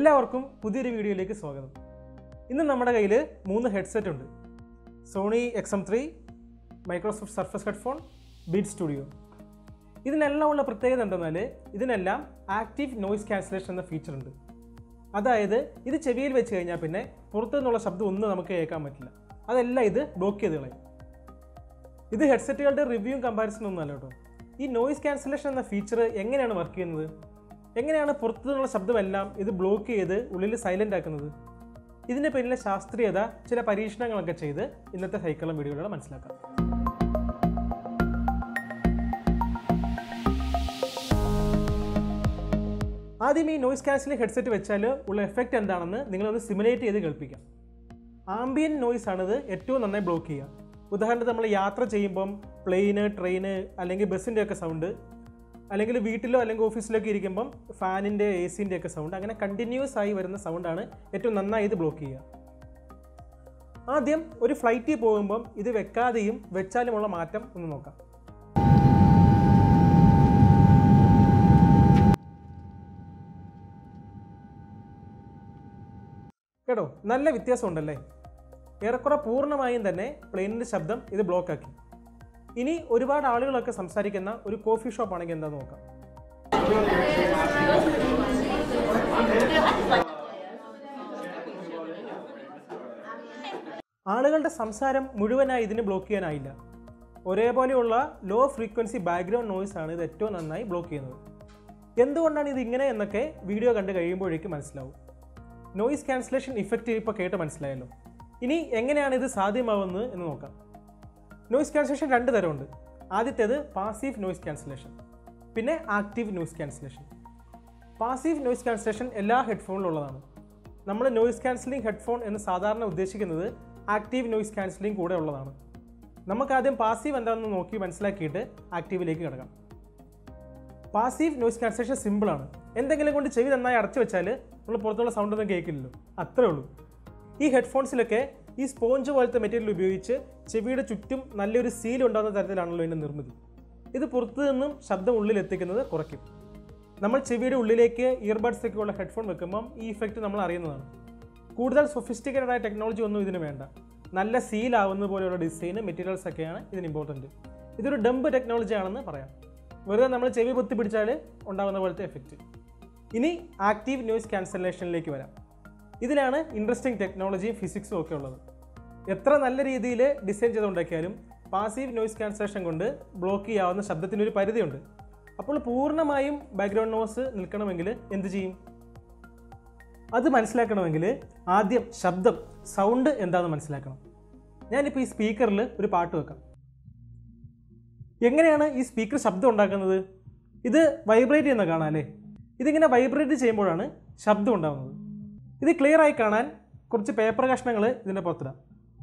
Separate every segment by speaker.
Speaker 1: എല്ലാവർക്കും പുതിയൊരു വീഡിയോയിലേക്ക് സ്വാഗതം ഇന്ന് നമ്മുടെ കയ്യിൽ മൂന്ന് ഹെഡ്സെറ്റ് ഉണ്ട് Sony X M three Microsoft Surface headphone beat studio ഇതിനെല്ലാം ഉള്ള പ്രത്യേകത എന്തെന്നാൽ ഇതിനെല്ലാം ആക്റ്റീവ് നോയിസ് ക്യാൻസലേഷൻ എന്ന ഫീച്ചർ ഉണ്ട് അതായത് ഇത് ചെവിയിൽ വെച്ച് കഴിഞ്ഞാൽ പിന്നെ പുറത്തു നിന്നുള്ള ശബ്ദം ഒന്നും നമുക്ക് കേൾക്കാൻ പറ്റില്ല അതെല്ലാം ഇത് ബ്ലോക്ക് ചെയ്ത് കളയും ഇത് ഹെഡ്സെറ്റുകളുടെ റിവ്യൂവും കമ്പാരിസൺ ഒന്നുമല്ല കേട്ടോ ഈ നോയിസ് ക്യാൻസലേഷൻ എന്ന ഫീച്ചർ എങ്ങനെയാണ് വർക്ക് ചെയ്യുന്നത് എങ്ങനെയാണ് പുറത്തു നിന്നുള്ള ശബ്ദമെല്ലാം ഇത് ബ്ലോക്ക് ചെയ്ത് ഉള്ളിൽ സൈലൻ്റ് ആക്കുന്നത് ഇതിൻ്റെ പിന്നിലെ ശാസ്ത്രീയത ചില പരീക്ഷണങ്ങളൊക്കെ ചെയ്ത് ഇന്നത്തെ സൈക്കിളും വീഡിയോയിലൂടെ മനസ്സിലാക്കാം ആദ്യം ഈ നോയിസ് ക്യാൻസലിംഗ് ഹെഡ്സെറ്റ് വെച്ചാൽ ഉള്ള എഫക്റ്റ് എന്താണെന്ന് നിങ്ങളൊന്ന് സിമുലേറ്റ് ചെയ്ത് കേൾപ്പിക്കാം ആംബിയൻ നോയിസ് ആണിത് ഏറ്റവും നന്നായി ബ്ലോക്ക് ചെയ്യുക ഉദാഹരണത്തിന് നമ്മൾ യാത്ര ചെയ്യുമ്പം പ്ലെയിന് ട്രെയിന് അല്ലെങ്കിൽ ബസ്സിൻ്റെ ഒക്കെ സൗണ്ട് അല്ലെങ്കിൽ വീട്ടിലോ അല്ലെങ്കിൽ ഓഫീസിലൊക്കെ ഇരിക്കുമ്പം ഫാനിൻ്റെ എ സിൻ്റെ ഒക്കെ സൗണ്ട് അങ്ങനെ കണ്ടിന്യൂസ് ആയി വരുന്ന സൗണ്ടാണ് ഏറ്റവും നന്നായി ഇത് ബ്ലോക്ക് ചെയ്യുക ആദ്യം ഒരു ഫ്ലൈറ്റിൽ പോകുമ്പം ഇത് വെക്കാതെയും വെച്ചാലുമുള്ള മാറ്റം ഒന്ന് നോക്കാം കേട്ടോ നല്ല വ്യത്യാസം ഉണ്ടല്ലേ ഏറെക്കുറെ പൂർണ്ണമായും തന്നെ പ്ലെയിനിൻ്റെ ശബ്ദം ഇത് ബ്ലോക്ക് ആക്കി ഇനി ഒരുപാട് ആളുകളൊക്കെ സംസാരിക്കുന്ന ഒരു കോഫി ഷോപ്പ് ആണെങ്കിൽ എന്താ നോക്കാം ആളുകളുടെ സംസാരം മുഴുവനായി ഇതിന് ബ്ലോക്ക് ചെയ്യാനായില്ല ഒരേപോലെയുള്ള ലോ ഫ്രീക്വൻസി ബാക്ക്ഗ്രൗണ്ട് നോയ്സ് ആണ് ഇത് ഏറ്റവും നന്നായി ബ്ലോക്ക് ചെയ്യുന്നത് എന്തുകൊണ്ടാണ് ഇത് ഇങ്ങനെ എന്നൊക്കെ വീഡിയോ കണ്ട് കഴിയുമ്പോഴേക്കും മനസ്സിലാവും നോയിസ് ക്യാൻസലേഷൻ ഇഫക്റ്റ് ഇപ്പോൾ കേട്ട് മനസ്സിലായല്ലോ ഇനി എങ്ങനെയാണ് ഇത് സാധ്യമാവുന്നത് എന്ന് നോക്കാം നോയിസ് ക്യാൻസലേഷൻ രണ്ട് തരമുണ്ട് ആദ്യത്തേത് പാസീവ് നോയിസ് ക്യാൻസലേഷൻ പിന്നെ active noise cancellation passive noise cancellation എല്ലാ ഹെഡ്ഫോണിലും ഉള്ളതാണ് നമ്മൾ നോയിസ് ക്യാൻസലിംഗ് ഹെഡ്ഫോൺ എന്ന് സാധാരണ ഉദ്ദേശിക്കുന്നത് ആക്റ്റീവ് നോയിസ് ക്യാൻസലിംഗ് കൂടെ ഉള്ളതാണ് നമുക്ക് ആദ്യം പാസീവ് എന്താണെന്ന് നോക്കി മനസ്സിലാക്കിയിട്ട് ആക്റ്റീവിലേക്ക് കിടക്കാം പാസീവ് നോയിസ് ക്യാൻസലേഷൻ സിമ്പിളാണ് എന്തെങ്കിലും കൊണ്ട് ചെവി നന്നായി അടച്ചു വെച്ചാൽ നമ്മൾ പുറത്തുള്ള സൗണ്ട് ഒന്നും കേൾക്കില്ലല്ലോ അത്രേ ഉള്ളൂ ഈ ഹെഡ്ഫോൺസിലൊക്കെ ഈ സ്പോഞ്ച് പോലത്തെ മെറ്റീരിയൽ ഉപയോഗിച്ച് ചെവിയുടെ ചുറ്റും നല്ലൊരു സീൽ ഉണ്ടാകുന്ന തരത്തിലാണല്ലോ ഇതിൻ്റെ നിർമ്മിതി ഇത് പുറത്തു നിന്നും ശബ്ദം ഉള്ളിൽ എത്തിക്കുന്നത് കുറയ്ക്കും നമ്മൾ ചെവിയുടെ ഉള്ളിലേക്ക് ഇയർബഡ്സ് ഒക്കെ ഉള്ള ഹെഡ്ഫോൺ വെക്കുമ്പം ഈ ഇഫക്റ്റ് നമ്മൾ അറിയുന്നതാണ് കൂടുതൽ സൊഫിസ്റ്റിക്കേറ്റഡ് ആയ ടെക്നോളജി ഒന്നും ഇതിന് വേണ്ട നല്ല സീൽ ആവുന്ന പോലെയുള്ള ഡിസൈൻ മെറ്റീരിയൽസ് ഒക്കെയാണ് ഇതിന് ഇമ്പോർട്ടൻറ്റ് ഇതൊരു ഡംബ് ടെക്നോളജി ആണെന്ന് പറയാം വെറുതെ നമ്മൾ ചെവി പൊത്തി പിടിച്ചാൽ ഉണ്ടാകുന്ന പോലത്തെ എഫക്റ്റ് ഇനി ആക്റ്റീവ് നോയിസ് ക്യാൻസലേഷനിലേക്ക് വരാം ഇതിലാണ് ഇൻട്രസ്റ്റിംഗ് ടെക്നോളജിയും ഫിസിക്സും ഒക്കെ ഉള്ളത് എത്ര നല്ല രീതിയിൽ ഡിസൈൻ ചെയ്തുണ്ടാക്കിയാലും പാസീവ് നോയിസ് ക്യാൻസലേഷൻ കൊണ്ട് ബ്ലോക്ക് ചെയ്യാവുന്ന ശബ്ദത്തിനൊരു പരിധിയുണ്ട് അപ്പോൾ പൂർണ്ണമായും ബാക്ക്ഗ്രൗണ്ട് നോയ്സ് നിൽക്കണമെങ്കിൽ എന്ത് ചെയ്യും അത് മനസ്സിലാക്കണമെങ്കിൽ ആദ്യം ശബ്ദം സൗണ്ട് എന്താണെന്ന് മനസ്സിലാക്കണം ഞാനിപ്പോൾ ഈ സ്പീക്കറിൽ ഒരു പാട്ട് വെക്കാം എങ്ങനെയാണ് ഈ സ്പീക്കർ ശബ്ദം ഉണ്ടാക്കുന്നത് ഇത് വൈബ്രേറ്റ് ചെയ്യുന്ന കാണാം അല്ലേ ഇതിങ്ങനെ വൈബ്രേറ്റ് ചെയ്യുമ്പോഴാണ് ശബ്ദം ഉണ്ടാകുന്നത് ഇത് ക്ലിയർ ആയി കാണാൻ കുറച്ച് പേപ്പർ കഷ്ണങ്ങൾ ഇതിൻ്റെ പുറത്തിടാം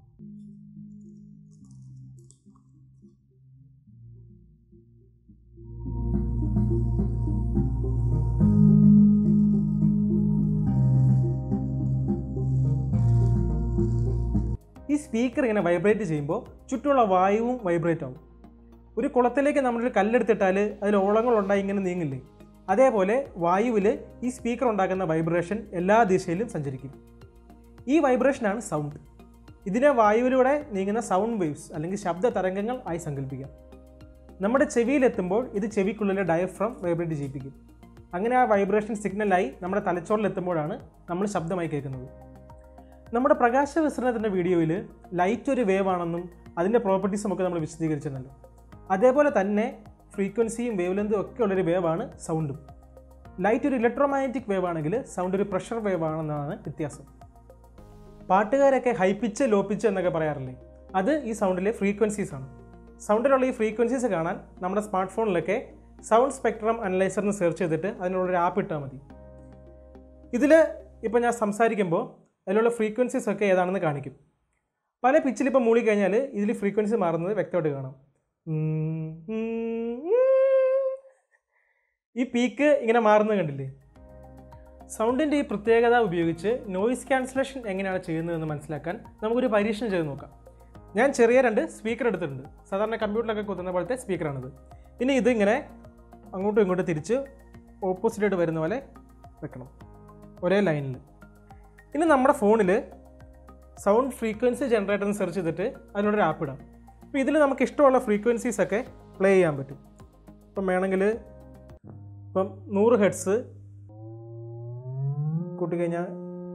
Speaker 1: ഈ സ്പീക്കർ ഇങ്ങനെ വൈബ്രേറ്റ് ചെയ്യുമ്പോൾ ചുറ്റുമുള്ള വായുവും വൈബ്രേറ്റ് ആവും ഒരു കുളത്തിലേക്ക് നമ്മളൊരു കല്ലെടുത്തിട്ടാൽ അതിൽ ഓളങ്ങളുണ്ടായി ഇങ്ങനെ നീങ്ങില്ലേ അതേപോലെ വായുവിൽ ഈ സ്പീക്കർ ഉണ്ടാക്കുന്ന വൈബ്രേഷൻ എല്ലാ ദിശയിലും സഞ്ചരിക്കും ഈ വൈബ്രേഷനാണ് സൗണ്ട് ഇതിനെ വായുവിലൂടെ നീങ്ങുന്ന സൗണ്ട് വേവ്സ് അല്ലെങ്കിൽ ശബ്ദ തരംഗങ്ങൾ ആയി സങ്കല്പിക്കാം നമ്മുടെ ചെവിയിലെത്തുമ്പോൾ ഇത് ചെവിക്കുള്ളിലെ ഡയഫ്രം വൈബ്രേറ്റ് ചെയ്യിപ്പിക്കും അങ്ങനെ ആ വൈബ്രേഷൻ സിഗ്നലായി നമ്മുടെ തലച്ചോറിലെത്തുമ്പോഴാണ് നമ്മൾ ശബ്ദമായി കേൾക്കുന്നത് നമ്മുടെ പ്രകാശ വിസരണത്തിൻ്റെ വീഡിയോയിൽ ലൈറ്റ് ഒരു വേവ് ആണെന്നും അതിൻ്റെ പ്രോപ്പർട്ടീസും ഒക്കെ നമ്മൾ വിശദീകരിച്ചിരുന്നല്ലോ അതേപോലെ തന്നെ ഫ്രീക്വൻസിയും വേവ് ലെന്തും ഒക്കെ ഉള്ളൊരു വേവാണ് സൗണ്ടും ലൈറ്റ് ഒരു ഇലക്ട്രോമാഗ്നറ്റിക് വേവ് ആണെങ്കിൽ സൗണ്ട് ഒരു പ്രഷർ വേവ് ആണെന്നാണ് വ്യത്യാസം പാട്ടുകാരൊക്കെ ഹൈ പിച്ച് ലോ പിച്ച് എന്നൊക്കെ പറയാറില്ലേ അത് ഈ സൗണ്ടിലെ ഫ്രീക്വൻസീസ് ആണ് സൗണ്ടിലുള്ള ഈ ഫ്രീക്വൻസീസ് കാണാൻ നമ്മുടെ സ്മാർട്ട് ഫോണിലൊക്കെ സൗണ്ട് സ്പെക്ട്രം അനലൈസർ എന്ന് സെർച്ച് ചെയ്തിട്ട് അതിനുള്ളൊരു ആപ്പ് ഇട്ടാൽ മതി ഇതിൽ ഇപ്പോൾ ഞാൻ സംസാരിക്കുമ്പോൾ അതിലുള്ള ഫ്രീക്വൻസീസ് ഒക്കെ ഏതാണെന്ന് കാണിക്കും പല പിച്ചിൽ ഇപ്പോൾ മൂളി കഴിഞ്ഞാൽ ഇതിൽ ഫ്രീക്വൻസി മാറുന്നത് വ്യക്തമായിട്ട് കാണാം ഉം, ഉം, ഉം. ഈ പീക്ക് ഇങ്ങനെ മാറുന്നത് കണ്ടില്ലേ സൗണ്ടിൻ്റെ ഈ പ്രത്യേകത ഉപയോഗിച്ച് നോയിസ് ക്യാൻസലേഷൻ എങ്ങനെയാണ് ചെയ്യുന്നതെന്ന് മനസ്സിലാക്കാൻ നമുക്കൊരു പരീക്ഷണം ചെയ്ത് നോക്കാം ഞാൻ ചെറിയ രണ്ട് സ്പീക്കർ എടുത്തിട്ടുണ്ട് സാധാരണ കമ്പ്യൂട്ടറിലൊക്കെ കുത്തുന്ന പോലത്തെ സ്പീക്കറാണിത് ഇനി ഇതിങ്ങനെ അങ്ങോട്ടും ഇങ്ങോട്ടും തിരിച്ച് ഓപ്പോസിറ്റായിട്ട് വരുന്ന പോലെ വെക്കണം ഒരേ ലൈനിൽ ഇനി നമ്മുടെ ഫോണിൽ സൗണ്ട് ഫ്രീക്വൻസി ജനറേറ്റർ എന്ന് സെർച്ച് ചെയ്തിട്ട് അതിനോടൊരു ആപ്പ് ഇടാം അപ്പോൾ ഇതിൽ നമുക്ക് ഇഷ്ടമുള്ള ഫ്രീക്വൻസീസ് ഒക്കെ പ്ലേ ചെയ്യാൻ പറ്റും ഇപ്പം വേണമെങ്കിൽ ഇപ്പം നൂറ് ഹെഡ്സ് കൂട്ടിക്കഴിഞ്ഞാൽ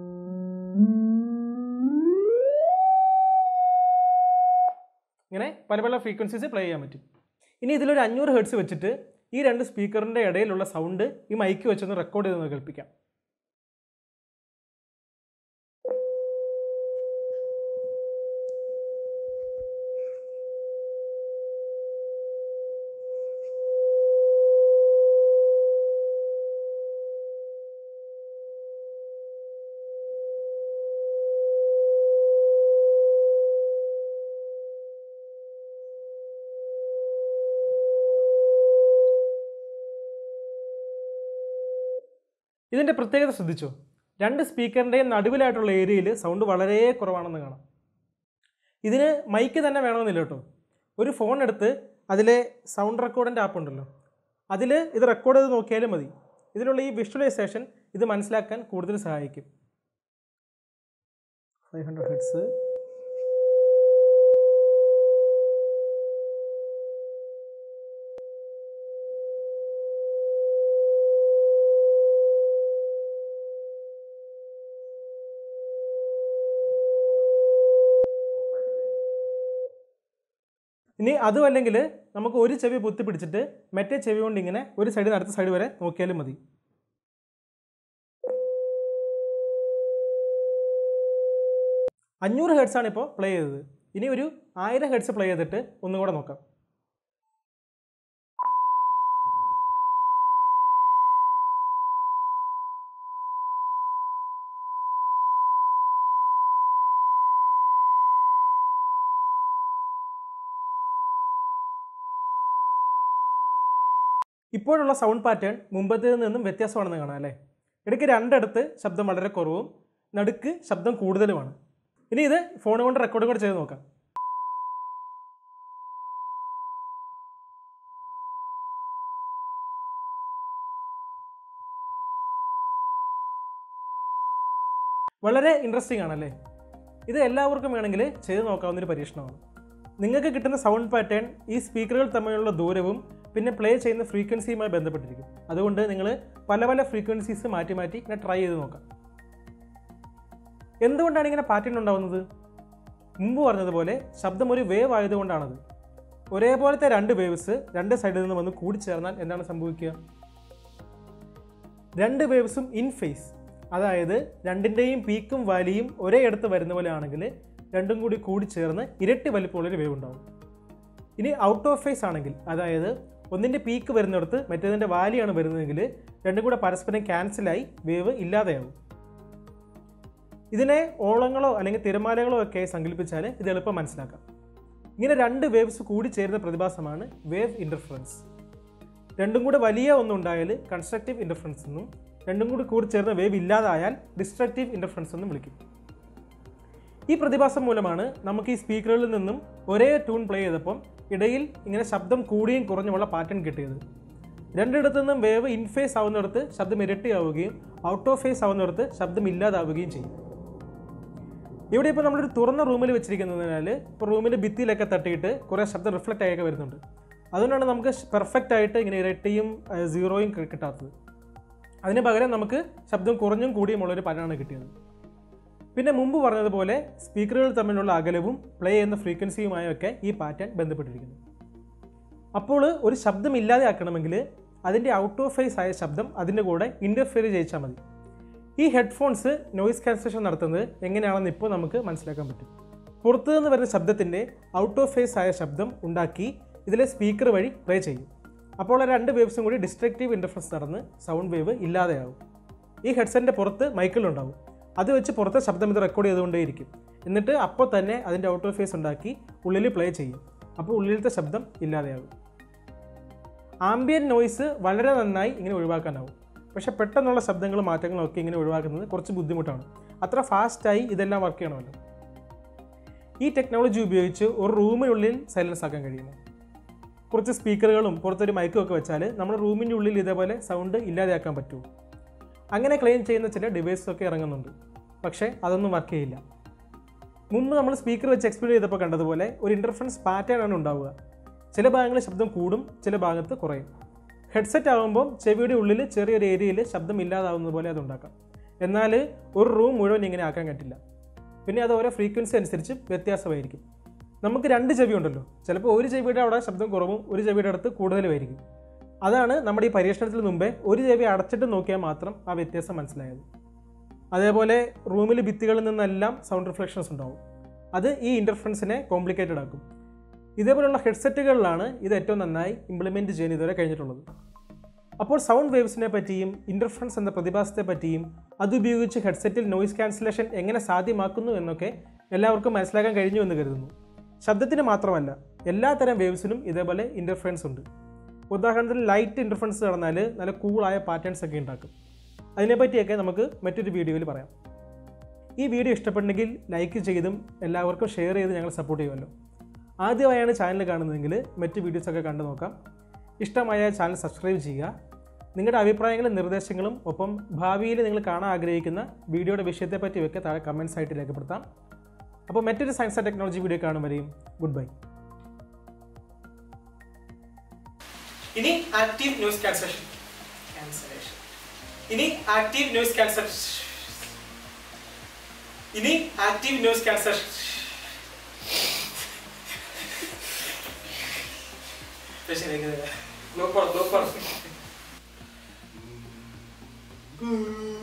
Speaker 1: ഇങ്ങനെ പല പല ഫ്രീക്വൻസീസ് പ്ലേ ചെയ്യാൻ പറ്റും ഇനി ഇതിലൊരു അഞ്ഞൂറ് ഹെഡ്സ് വെച്ചിട്ട് ഈ രണ്ട് സ്പീക്കറിൻ്റെ ഇടയിലുള്ള സൗണ്ട് ഈ മൈക്ക് വെച്ചൊന്ന് റെക്കോർഡ് ചെയ്തൊന്ന് കേൾപ്പിക്കാം ഇതിൻ്റെ പ്രത്യേകത ശ്രദ്ധിച്ചോ രണ്ട് സ്പീക്കറിൻ്റെയും നടുവിലായിട്ടുള്ള ഏരിയയിൽ സൗണ്ട് വളരെ കുറവാണെന്ന് കാണാം ഇതിന് മൈക്ക് തന്നെ വേണമെന്നില്ല കേട്ടോ ഒരു ഫോൺ എടുത്ത് അതിലെ സൗണ്ട് റെക്കോർഡിൻ്റെ ആപ്പ് ഉണ്ടല്ലോ അതിൽ ഇത് റെക്കോർഡ് ചെയ്ത് നോക്കിയാലും മതി ഇതിലുള്ള ഈ വിഷ്വലൈസേഷൻ ഇത് മനസ്സിലാക്കാൻ കൂടുതൽ സഹായിക്കും ഫൈവ് ഹൺഡ്രഡ് ഹെഡ്സ് ഇനി അതും അല്ലെങ്കിൽ നമുക്ക് ഒരു ചെവി പൊത്തി പിടിച്ചിട്ട് മറ്റേ ചെവി കൊണ്ട് ഇങ്ങനെ ഒരു സൈഡിൽ നിന്ന് അടുത്ത സൈഡ് വരെ നോക്കിയാലും മതി അഞ്ഞൂറ് ഹെഡ്സ് ആണ് ഇപ്പോൾ പ്ലേ ചെയ്തത് ഇനി ഒരു ആയിരം ഹെഡ്സ് പ്ലേ ചെയ്തിട്ട് ഒന്നും കൂടെ നോക്കാം ഇപ്പോഴുള്ള സൗണ്ട് പാറ്റേൺ മുമ്പത്തേതിൽ നിന്നും വ്യത്യാസമാണെന്ന് കാണാം അല്ലേ ഇടയ്ക്ക് രണ്ടിടത്ത് ശബ്ദം വളരെ കുറവും നടുക്ക് ശബ്ദം കൂടുതലുമാണ് ഇനി ഇത് ഫോൺ കൊണ്ട് റെക്കോർഡ് കൂടെ ചെയ്ത് നോക്കാം വളരെ ഇൻട്രസ്റ്റിംഗ് ആണല്ലേ ഇത് എല്ലാവർക്കും വേണമെങ്കിൽ ചെയ്ത് നോക്കാവുന്ന ഒരു പരീക്ഷണമാണ് നിങ്ങൾക്ക് കിട്ടുന്ന സൗണ്ട് പാറ്റേൺ ഈ സ്പീക്കറുകൾ തമ്മിലുള്ള ദൂരവും പിന്നെ പ്ലേ ചെയ്യുന്ന ഫ്രീക്വൻസിയുമായി ബന്ധപ്പെട്ടിരിക്കും അതുകൊണ്ട് നിങ്ങൾ പല പല ഫ്രീക്വൻസീസ് മാറ്റി മാറ്റി ഇങ്ങനെ ട്രൈ ചെയ്ത് നോക്കാം എന്തുകൊണ്ടാണ് ഇങ്ങനെ പാറ്റേൺ ഉണ്ടാവുന്നത് മുമ്പ് പറഞ്ഞതുപോലെ ശബ്ദം ഒരു വേവ് ആയതുകൊണ്ടാണത് ഒരേപോലത്തെ രണ്ട് വേവ്സ് രണ്ട് സൈഡിൽ നിന്ന് വന്ന് കൂടിച്ചേർന്നാൽ എന്താണ് സംഭവിക്കുക രണ്ട് വേവ്സും ഇൻ ഫേസ് അതായത് രണ്ടിൻ്റെയും പീക്കും വാലിയും ഒരേ ഇടത്ത് വരുന്ന പോലെ ആണെങ്കിൽ രണ്ടും കൂടി കൂടി ചേർന്ന് ഇരട്ടി വലിപ്പമുള്ളൊരു വേവ് ഉണ്ടാവും ഇനി ഔട്ട് ഓഫ് ഫേസ് ആണെങ്കിൽ അതായത് ഒന്നിൻ്റെ പീക്ക് വരുന്നിടത്ത് മറ്റേതിൻ്റെ വാലിയാണ് വരുന്നതെങ്കിൽ രണ്ടും കൂടെ പരസ്പരം ക്യാൻസലായി വേവ് ഇല്ലാതെയാവും ഇതിനെ ഓളങ്ങളോ അല്ലെങ്കിൽ തിരമാലകളോ ഒക്കെ സങ്കല്പിച്ചാൽ ഇത് എളുപ്പം മനസ്സിലാക്കാം ഇങ്ങനെ രണ്ട് വേവ്സ് കൂടി ചേരുന്ന പ്രതിഭാസമാണ് വേവ് ഇൻ്റർഫറൻസ് രണ്ടും കൂടെ വലിയ ഒന്നുണ്ടായാൽ കൺസ്ട്രക്റ്റീവ് ഇൻ്റർഫറൻസ് എന്നും രണ്ടും കൂടി കൂടി ചേർന്ന വേവ് ഇല്ലാതായാൽ ഡിസ്ട്രക്റ്റീവ് ഇൻ്റർഫറൻസ് എന്നും വിളിക്കും ഈ പ്രതിഭാസം മൂലമാണ് നമുക്ക് ഈ സ്പീക്കറുകളിൽ നിന്നും ഒരേ ട്യൂൺ പ്ലേ ചെയ്തപ്പം ഇടയിൽ ഇങ്ങനെ ശബ്ദം കൂടിയും കുറഞ്ഞുമുള്ള പാറ്റേൺ കിട്ടിയത് രണ്ടിടത്തു നിന്നും വേവ് ഇൻഫേസ് ആവുന്നിടത്ത് ശബ്ദം ഇരട്ടിയാവുകയും ഔട്ട് ഓഫ് ഫേസ് ആവുന്നിടത്ത് ശബ്ദം ഇല്ലാതാവുകയും ചെയ്യും ഇവിടെ ഇപ്പോൾ നമ്മളൊരു തുറന്ന റൂമിൽ വെച്ചിരിക്കുന്നതിനാൽ ഇപ്പോൾ റൂമിൻ്റെ ഭിത്തിയിലൊക്കെ തട്ടിയിട്ട് കുറേ ശബ്ദം റിഫ്ലക്റ്റ് ആയൊക്കെ വരുന്നുണ്ട് അതുകൊണ്ടാണ് നമുക്ക് പെർഫെക്റ്റ് ആയിട്ട് ഇങ്ങനെ ഇരട്ടിയും ഏഹ്, സീറോയും കി- കിട്ടാത്തത് അതിന് പകരം നമുക്ക് ശബ്ദം കുറഞ്ഞും കൂടിയുമുള്ളൊരു പാറ്റാണ് കിട്ടിയത് പിന്നെ മുമ്പ് പറഞ്ഞതുപോലെ സ്പീക്കറുകൾ തമ്മിലുള്ള അകലവും പ്ലേ ചെയ്യുന്ന ഫ്രീക്വൻസിയുമായൊക്കെ ഈ പാറ്റേൺ ബന്ധപ്പെട്ടിരിക്കുന്നു അപ്പോൾ ഒരു ശബ്ദം ഇല്ലാതെ ആക്കണമെങ്കിൽ അതിൻ്റെ ഔട്ട് ഓഫ് ഫേസ് ആയ ശബ്ദം അതിൻ്റെ കൂടെ ഇൻ്റർഫിയർ ചെയ്യിച്ചാൽ മതി ഈ ഹെഡ്ഫോൺസ് നോയിസ് ക്യാൻസലേഷൻ നടത്തുന്നത് എങ്ങനെയാണെന്ന് ഇപ്പോൾ നമുക്ക് മനസ്സിലാക്കാൻ പറ്റും പുറത്തു നിന്ന് വരുന്ന ശബ്ദത്തിൻ്റെ ഔട്ട് ഓഫ് ഫേസ് ആയ ശബ്ദം ഉണ്ടാക്കി ഇതിലെ സ്പീക്കർ വഴി പ്ലേ ചെയ്യും അപ്പോൾ ആ രണ്ട് വേവ്സും കൂടി ഡിസ്ട്രക്റ്റീവ് ഇൻ്റർഫറൻസ് നടന്ന് സൗണ്ട് വേവ് ഇല്ലാതെയാവും ഈ ഹെഡ്സെറ്റിൻ്റെ പുറത്ത് മൈക്കിളുണ്ടാവും അത് വെച്ച് പുറത്തെ ശബ്ദം ഇത് റെക്കോർഡ് ചെയ്തുകൊണ്ടേയിരിക്കും എന്നിട്ട് അപ്പോൾ തന്നെ അതിൻ്റെ ഔട്ട് ഓഫ് ഫേസ് ഉണ്ടാക്കി ഉള്ളിൽ പ്ലേ ചെയ്യും അപ്പോൾ ഉള്ളിലത്തെ ശബ്ദം ഇല്ലാതെയാകും ആംബിയൻ നോയ്സ് വളരെ നന്നായി ഇങ്ങനെ ഒഴിവാക്കാനാവും പക്ഷെ പെട്ടെന്നുള്ള ശബ്ദങ്ങളും മാറ്റങ്ങളും ഒക്കെ ഇങ്ങനെ ഒഴിവാക്കുന്നത് കുറച്ച് ബുദ്ധിമുട്ടാണ് അത്ര ഫാസ്റ്റായി ഇതെല്ലാം വർക്ക് ചെയ്യണമല്ലോ ഈ ടെക്നോളജി ഉപയോഗിച്ച് ഒരു റൂമിനുള്ളിൽ സൈലൻസ് ആക്കാൻ കഴിയുമോ കുറച്ച് സ്പീക്കറുകളും പുറത്തൊരു മൈക്കും ഒക്കെ വെച്ചാൽ നമ്മുടെ റൂമിൻ്റെ ഉള്ളിൽ ഇതേപോലെ സൗണ്ട് ഇല്ലാതെയാക്കാൻ പറ്റുമോ അങ്ങനെ ക്ലെയിം ചെയ്യുന്ന ചില ഡിവൈസസ് ഒക്കെ ഇറങ്ങുന്നുണ്ട് പക്ഷേ അതൊന്നും വർക്ക് ചെയ്യില്ല മുമ്പ് നമ്മൾ സ്പീക്കർ വെച്ച് എക്സ്പ്ലെയിൻ ചെയ്തപ്പോൾ കണ്ടതുപോലെ ഒരു ഇൻ്റർഫറൻസ് പാറ്റേൺ ആണ് ഉണ്ടാവുക ചില ഭാഗങ്ങളിൽ ശബ്ദം കൂടും ചില ഭാഗത്ത് കുറയും ഹെഡ്സെറ്റ് ആകുമ്പോൾ ചെവിയുടെ ഉള്ളിൽ ചെറിയൊരു ഏരിയയിൽ ശബ്ദം ഇല്ലാതാവുന്നത് പോലെ അത് ഉണ്ടാക്കാം എന്നാൽ ഒരു റൂം മുഴുവൻ ഇങ്ങനെ ആക്കാൻ പറ്റില്ല പിന്നെ അത് ഓരോ ഫ്രീക്വൻസി അനുസരിച്ച് വ്യത്യാസമായിരിക്കും നമുക്ക് രണ്ട് ചെവി ഉണ്ടല്ലോ ചിലപ്പോൾ ഒരു ചെവിയുടെ അവിടെ ശബ്ദം കുറവും ഒരു ചെവിയുടെ അടുത്ത് കൂടുതലുമായിരിക്കും അതാണ് നമ്മുടെ ഈ പരീക്ഷണത്തിന് മുമ്പേ ഒരു ചെവി അടച്ചിട്ട് നോക്കിയാൽ മാത്രം ആ വ്യത്യാസം മനസ്സിലായത് അതേപോലെ റൂമിൽ ഭിത്തികളിൽ നിന്നെല്ലാം സൗണ്ട് റിഫ്ലക്ഷൻസ് ഉണ്ടാവും അത് ഈ ഇൻ്റർഫറൻസിനെ കോംപ്ലിക്കേറ്റഡ് ആക്കും ഇതേപോലുള്ള ഹെഡ്സെറ്റുകളിലാണ് ഇത് ഏറ്റവും നന്നായി ഇംപ്ലിമെൻറ്റ് ചെയ്യാൻ ഇതുവരെ കഴിഞ്ഞിട്ടുള്ളത് അപ്പോൾ സൗണ്ട് വേവ്സിനെ പറ്റിയും ഇൻ്റർഫറൻസ് എന്ന പ്രതിഭാസത്തെ പറ്റിയും അതുപയോഗിച്ച് ഹെഡ്സെറ്റിൽ നോയിസ് ക്യാൻസലേഷൻ എങ്ങനെ സാധ്യമാക്കുന്നു എന്നൊക്കെ എല്ലാവർക്കും മനസ്സിലാക്കാൻ കഴിഞ്ഞു എന്ന് കരുതുന്നു ശബ്ദത്തിന് മാത്രമല്ല എല്ലാത്തരം വേവ്സിനും ഇതേപോലെ ഇൻ്റർഫറൻസ് ഉണ്ട് ഉദാഹരണത്തിന് ലൈറ്റ് ഇൻ്റർഫറൻസ് നടന്നാൽ നല്ല കൂളായ പാറ്റേൺസ് ഒക്കെ ഉണ്ടാക്കും അതിനെപ്പറ്റിയൊക്കെ നമുക്ക് മറ്റൊരു വീഡിയോയിൽ പറയാം ഈ വീഡിയോ ഇഷ്ടപ്പെട്ടെങ്കിൽ ലൈക്ക് ചെയ്തും എല്ലാവർക്കും ഷെയർ ചെയ്ത് ഞങ്ങൾ സപ്പോർട്ട് ചെയ്യുമല്ലോ ആദ്യമായാണ് ചാനൽ കാണുന്നതെങ്കിൽ മറ്റ് വീഡിയോസൊക്കെ കണ്ടു നോക്കാം ഇഷ്ടമായ ചാനൽ സബ്സ്ക്രൈബ് ചെയ്യുക നിങ്ങളുടെ അഭിപ്രായങ്ങളും നിർദ്ദേശങ്ങളും ഒപ്പം ഭാവിയിൽ നിങ്ങൾ കാണാൻ ആഗ്രഹിക്കുന്ന വീഡിയോയുടെ വിഷയത്തെപ്പറ്റി ഒക്കെ താഴെ കമൻസ് ആയിട്ട് രേഖപ്പെടുത്താം അപ്പോൾ മറ്റൊരു സയൻസ് ആൻഡ് ടെക്നോളജി വീഡിയോ കാണും വരെയും ഗുഡ് ബൈ ഇനി ആക്റ്റീവ് ന്യൂസ് ക്യാൻസലേഷൻ ക്യാൻസലേഷൻ ഇനി ആക്റ്റീവ് ന്യൂസ് ക്യാൻസലേഷൻ ഇനി ആക്റ്റീവ് ന്യൂസ് ക്യാൻസലേഷൻ ശരിയാക്കി ബ്ലോക്ക് ബ്ലോക്ക്